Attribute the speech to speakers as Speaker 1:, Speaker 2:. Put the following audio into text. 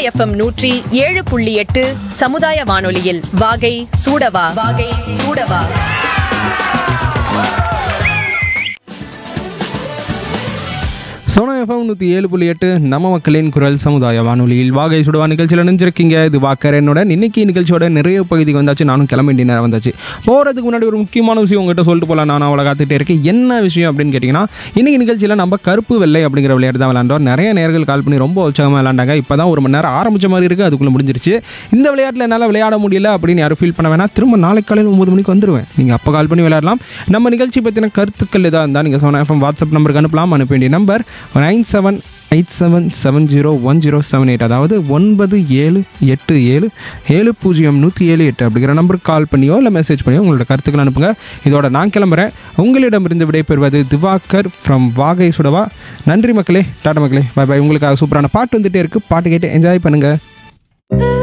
Speaker 1: FM நூற்றி ஏழு புள்ளி எட்டு சமுதாய வானொலியில் வாகை சூடவா வாகை சூடவா
Speaker 2: சோனா எஃப்எம் நூற்றி ஏழு புள்ளி எட்டு நம்ம மக்களின் குரல் சமுதாய வானொலியில் வாகை சுடுவா நிகழ்ச்சியில் நினைஞ்சிருக்கீங்க இது வாக்கர் என்னோட இன்னைக்கு நிகழ்ச்சியோட நிறைய பகுதிக்கு வந்தாச்சு நானும் கிளம்ப வேண்டிய நேரம் வந்தாச்சு போகிறதுக்கு முன்னாடி ஒரு முக்கியமான விஷயம் உங்ககிட்ட சொல்லிட்டு போகலாம் நான் அவளை காத்துட்டே இருக்கேன் என்ன விஷயம் அப்படின்னு கேட்டிங்கன்னா இன்னைக்கு நிகழ்ச்சியில் நம்ம கருப்பு வெள்ளை அப்படிங்கிற விளையாட்டு தான் விளையாண்டோம் நிறைய நேர்கள் கால் பண்ணி ரொம்ப உற்சாகமாக விளையாண்டாங்க இப்போ தான் ஒரு மணி நேரம் ஆரம்பிச்ச மாதிரி இருக்குது அதுக்குள்ளே முடிஞ்சிருச்சு இந்த விளையாட்டில் என்னால் விளையாட முடியல அப்படின்னு யாரும் ஃபீல் பண்ண வேணாம் திரும்ப நாளைக்கு காலையில் ஒம்பது மணிக்கு வந்துடுவேன் நீங்கள் அப்போ கால் பண்ணி விளையாடலாம் நம்ம நிகழ்ச்சி பற்றின கருத்துக்கள் எதாக இருந்தால் நீங்கள் சோனா எஃப்எம் வாட்ஸ்அப் நம்பருக்கு அனுப்பலாம் அனுப்ப வேண்டிய number nine seven eight seven seven zero one zero seven eight அதாவது ஒன்பது ஏழு எட்டு ஏழு ஏழு பூஜ்ஜியம் நூற்றி ஏழு எட்டு அப்படிங்கிற நம்பருக்கு கால் பண்ணியோ இல்லை மெசேஜ் பண்ணியோ உங்களோட கருத்துக்கள் அனுப்புங்க இதோட நான் கிளம்புறேன் உங்களிடமிருந்து விடைபெறுவது திவாகர் ஃப்ரம் வாகை சுடவா நன்றி மக்களே டாடா மக்களே பாய் பாய் உங்களுக்காக சூப்பரான பாட்டு வந்துட்டே இருக்குது பாட்டு கேட்டு என்ஜாய் பண்ணுங்கள்